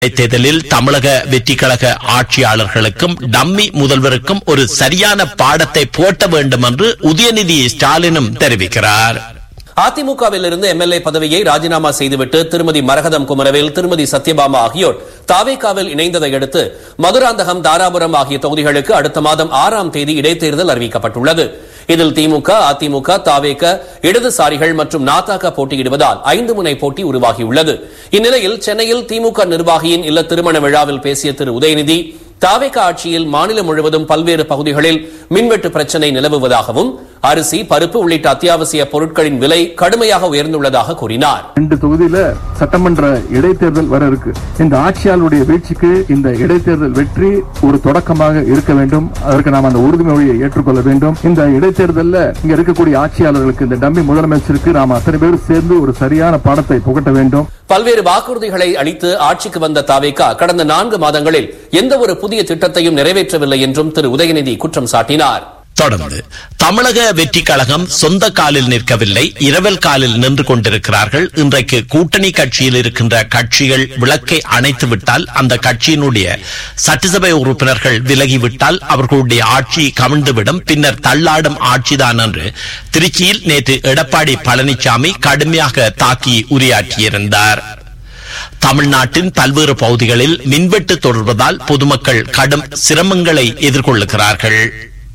தேர்தலில் தமிழக வெற்றி கழக ஆட்சியாளர்களுக்கும் டம்மி முதல்வருக்கும் ஒரு சரியான பாடத்தை போட்ட வேண்டும் என்று உதயநிதி ஸ்டாலினும் தெரிவிக்கிறார் அதிமுகவில் இருந்து எம்எல்ஏ பதவியை ராஜினாமா செய்துவிட்டு திருமதி மரகதம் குமரவேல் திருமதி சத்யபாமா ஆகியோர் தாவேகாவில் இணைந்ததை அடுத்து மதுராந்தகம் தாராபுரம் ஆகிய தொகுதிகளுக்கு அடுத்த மாதம் ஆறாம் தேதி இடைத்தேர்தல் அறிவிக்கப்பட்டுள்ளது இதில் திமுக அதிமுக தாவேக இடதுசாரிகள் மற்றும் நாதாக போட்டியிடுவதால் ஐந்து முனை போட்டி உருவாகியுள்ளது இந்நிலையில் சென்னையில் திமுக நிர்வாகியின் இல்ல திருமண விழாவில் பேசிய திரு உதயநிதி தாவேக ஆட்சியில் மாநிலம் முழுவதும் பல்வேறு பகுதிகளில் மின்வெட்டு பிரச்சினை நிலவுவதாகவும் அரிசி பருப்பு உள்ளிட்ட அத்தியாவசிய பொருட்களின் விலை கடுமையாக உயர்ந்துள்ளதாக கூறினார் ரெண்டு தொகுதியில சட்டமன்ற இடைத்தேர்தல் வர இருக்கு இந்த ஆட்சியாளருடைய வீழ்ச்சிக்கு இந்த இடைத்தேர்தல் வெற்றி ஒரு தொடக்கமாக இருக்க வேண்டும் அதற்கு நாம் அந்த உறுதிமொழியை ஏற்றுக்கொள்ள வேண்டும் இந்த இடைத்தேர்தல்ல இங்க இருக்கக்கூடிய ஆட்சியாளர்களுக்கு இந்த டம்மி முதலமைச்சருக்கு நாம் அத்தனை பேர் சேர்ந்து ஒரு சரியான பாடத்தை புகட்ட வேண்டும் பல்வேறு வாக்குறுதிகளை அளித்து ஆட்சிக்கு வந்த தாவேகா கடந்த நான்கு மாதங்களில் எந்த ஒரு புதிய திட்டத்தையும் நிறைவேற்றவில்லை என்றும் திரு உதயநிதி குற்றம் சாட்டினார் தொடர்ந்து தமிழக வெற்றி கழகம் சொந்த காலில் நிற்கவில்லை இரவல் காலில் நின்று கொண்டிருக்கிறார்கள் இன்றைக்கு கூட்டணி கட்சியில் இருக்கின்ற கட்சிகள் விளக்கை அணைத்து விட்டால் அந்த கட்சியினுடைய சட்டசபை உறுப்பினர்கள் விலகிவிட்டால் அவர்களுடைய ஆட்சி கவிழ்ந்துவிடும் பின்னர் தள்ளாடும் ஆட்சிதான் என்று திருச்சியில் நேற்று எடப்பாடி பழனிசாமி கடுமையாக தாக்கி உரையாற்றியிருந்தார் தமிழ்நாட்டின் பல்வேறு பகுதிகளில் மின்வெட்டு தொடர்வதால் பொதுமக்கள் கடும் சிரமங்களை எதிர்கொள்ளுகிறார்கள்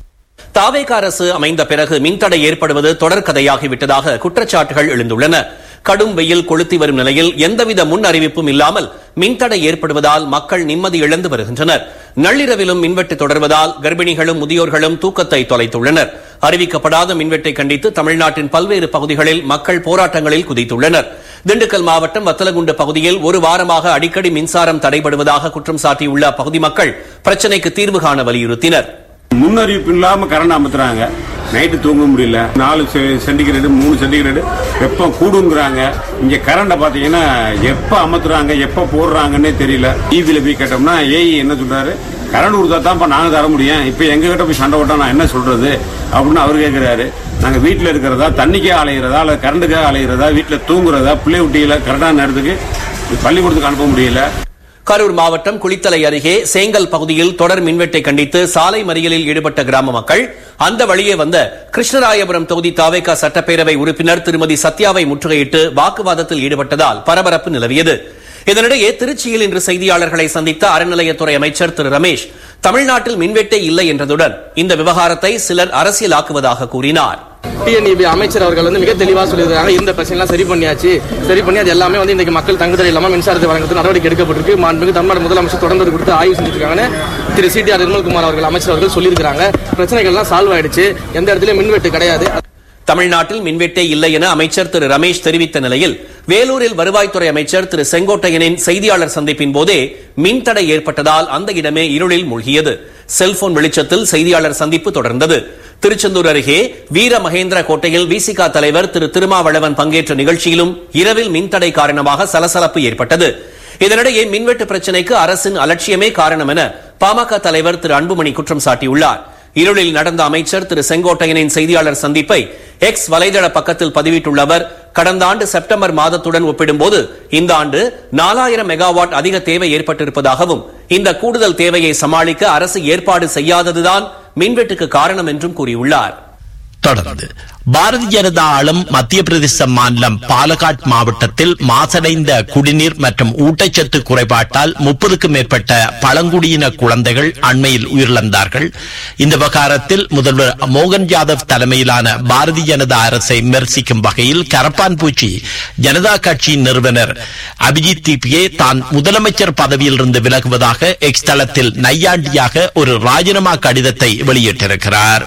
தாவேக அரசு அமைந்த பிறகு மின்தடை ஏற்படுவது தொடர்கதையாகிவிட்டதாக குற்றச்சாட்டுகள் எழுந்துள்ளன கடும் வெயில் கொளுத்தி வரும் நிலையில் எந்தவித முன் அறிவிப்பும் இல்லாமல் மின்தடை ஏற்படுவதால் மக்கள் நிம்மதி இழந்து வருகின்றனர் நள்ளிரவிலும் மின்வெட்டு தொடர்வதால் கர்ப்பிணிகளும் முதியோர்களும் தூக்கத்தை தொலைத்துள்ளனர் அறிவிக்கப்படாத மின்வெட்டை கண்டித்து தமிழ்நாட்டின் பல்வேறு பகுதிகளில் மக்கள் போராட்டங்களில் குதித்துள்ளனர் திண்டுக்கல் மாவட்டம் வத்தலகுண்டு பகுதியில் ஒரு வாரமாக அடிக்கடி மின்சாரம் தடைபடுவதாக குற்றம் சாட்டியுள்ள அப்பகுதி மக்கள் பிரச்சினைக்கு தீர்வு காண வலியுறுத்தினர் முன்னறிவிப்பு இல்லாம கரண்ட் அமுத்துறாங்க நைட்டு தூங்க முடியல நாலு செ- சென்டிகிரேடு மூணு சென்டிகிரேடு வெப்பம் கூடுங்கிறாங்க இங்க கரண்ட பாத்தீங்கன்னா எப்ப அமர்த்துறாங்க எப்ப போடுறாங்கன்னே தெரியல டிவியில போய் கேட்டோம்னா ஏஐ என்ன சொல்றாரு கரண்ட் கொடுத்தா தான் நாங்க தர முடியும் இப்ப எங்க கிட்ட போய் சண்டை போட்டா நான் என்ன சொல்றது அப்படின்னு அவர் கேக்குறாரு நாங்க வீட்டுல இருக்கிறதா தண்ணிக்கே அலையிறதா அல்லது கரண்ட்டுக்கே அலையிறதா வீட்டுல தூங்குறதா பிள்ளை குட்டியில கரெக்டான நேரத்துக்கு பள்ளிக்கூடத்துக்கு அனுப்ப முடியல கரூர் மாவட்டம் குளித்தலை அருகே சேங்கல் பகுதியில் தொடர் மின்வெட்டை கண்டித்து சாலை மறியலில் ஈடுபட்ட கிராம மக்கள் அந்த வழியே வந்த கிருஷ்ணராயபுரம் தொகுதி தாவேகா சட்டப்பேரவை உறுப்பினர் திருமதி சத்யாவை முற்றுகையிட்டு வாக்குவாதத்தில் ஈடுபட்டதால் பரபரப்பு நிலவியது இதனிடையே திருச்சியில் இன்று செய்தியாளர்களை சந்தித்த அறநிலையத்துறை அமைச்சர் திரு ரமேஷ் தமிழ்நாட்டில் மின்வெட்டே இல்லை என்றதுடன் இந்த விவகாரத்தை சிலர் அரசியலாக்குவதாக கூறினார் டிஎன்இபி அமைச்சர் அவர்கள் வந்து மிக தெளிவாக சொல்லியிருக்காங்க இந்த பிரச்சனைலாம் சரி பண்ணியாச்சு சரி பண்ணி அது எல்லாமே வந்து இன்னைக்கு மக்கள் தங்குதடை இல்லாமல் மின்சாரத்தை வழங்குறது நடவடிக்கை எடுக்கப்பட்டிருக்கு மாண்புமிகு தமிழ்நாடு முதலமைச்சர் தொடர்ந்து அது கொடுத்து ஆய்வு செஞ்சிருக்காங்கன்னு Thiru C D R Nirmalkumar அவர்கள் அமைச்சர் அவர்கள் சொல்லியிருக்காங்க பிரச்சனைகள்லாம் சால்வ் ஆயிடுச்சு எந்த இடத்துலயும் மின்வெட்டு கிடையாது தமிழ்நாட்டில் மின்வெட்டே இல்லை என அமைச்சர் திரு ரமேஷ் தெரிவித்த நிலையில் வேலூரில் வருவாய்த்துறை அமைச்சர் திரு செங்கோட்டையனின் செய்தியாளர் சந்திப்பின் போதே மின்தடை ஏற்பட்டதால் அந்த இடமே இருளில் மூழ்கியது செல்போன் வெளிச்சத்தில் செய்தியாளர் சந்திப்பு தொடர்ந்தது திருச்செந்தூர் அருகே வீர மகேந்திர கோட்டையில் விசிகா தலைவர் திரு திருமாவளவன் பங்கேற்ற நிகழ்ச்சியிலும் இரவில் மின்தடை காரணமாக சலசலப்பு ஏற்பட்டது இதனிடையே மின்வெட்டு பிரச்சினைக்கு அரசின் அலட்சியமே காரணம் என பாமக தலைவர் திரு அன்புமணி குற்றம் சாட்டியுள்ளார் இருளில் நடந்த அமைச்சர் திரு செங்கோட்டையனின் செய்தியாளர் சந்திப்பை எக்ஸ் வலைதள பக்கத்தில் பதிவிட்டுள்ள அவர் கடந்த ஆண்டு செப்டம்பர் மாதத்துடன் ஒப்பிடும்போது இந்த ஆண்டு நாலாயிரம் மெகாவாட் அதிக தேவை ஏற்பட்டிருப்பதாகவும் இந்த கூடுதல் தேவையை சமாளிக்க அரசு ஏற்பாடு செய்யாததுதான் மின்வெட்டுக்கு காரணம் என்றும் கூறியுள்ளார் தொடர்ந்து பாரதிய ஜனதா ஆளும் மத்திய பிரதேச மாநிலம் பாலகாட் மாவட்டத்தில் மாசடைந்த குடிநீர் மற்றும் ஊட்டச்சத்து குறைபாட்டால் முப்பதுக்கும் மேற்பட்ட பழங்குடியின குழந்தைகள் அண்மையில் உயிரிழந்தார்கள் இந்த விவகாரத்தில் முதல்வர் மோகன் யாதவ் தலைமையிலான பாரதிய ஜனதா அரசை விமர்சிக்கும் வகையில் கரப்பான் பூச்சி ஜனதா கட்சியின் நிறுவனர் அபிஜித் தீபியே தான் முதலமைச்சர் பதவியிலிருந்து விலகுவதாக எக்ஸ் தளத்தில் நையாண்டியாக ஒரு ராஜினாமா கடிதத்தை வெளியிட்டிருக்கிறார்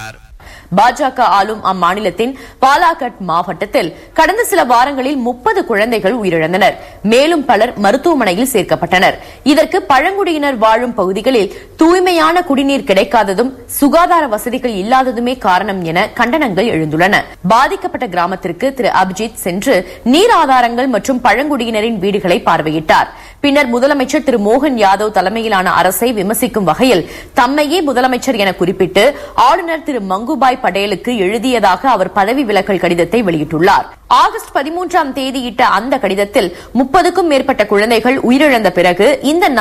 பாஜக ஆளும் அம்மாநிலத்தின் பாலாகட் மாவட்டத்தில் கடந்த சில வாரங்களில் முப்பது குழந்தைகள் உயிரிழந்தனர் மேலும் பலர் மருத்துவமனையில் சேர்க்கப்பட்டனர் இதற்கு பழங்குடியினர் வாழும் பகுதிகளில் தூய்மையான குடிநீர் கிடைக்காததும் சுகாதார வசதிகள் இல்லாததுமே காரணம் என கண்டனங்கள் எழுந்துள்ளன பாதிக்கப்பட்ட கிராமத்திற்கு திரு அபிஜித் சென்று நீர் ஆதாரங்கள் மற்றும் பழங்குடியினரின் வீடுகளை பார்வையிட்டார் பின்னர் முதலமைச்சர் திரு மோகன் யாதவ் தலைமையிலான அரசை விமர்சிக்கும் வகையில் தம்மையே முதலமைச்சர் என குறிப்பிட்டு ஆளுநர் திரு மங்குபாய் படேலுக்கு எழுதியதாக அவர் பதவி விலகல் கடிதத்தை வெளியிட்டுள்ளார் ஆகஸ்ட் பதிமூன்றாம் தேதியிட்ட அந்த கடிதத்தில் முப்பதுக்கும் மேற்பட்ட குழந்தைகள் உயிரிழந்த பிறகு இந்த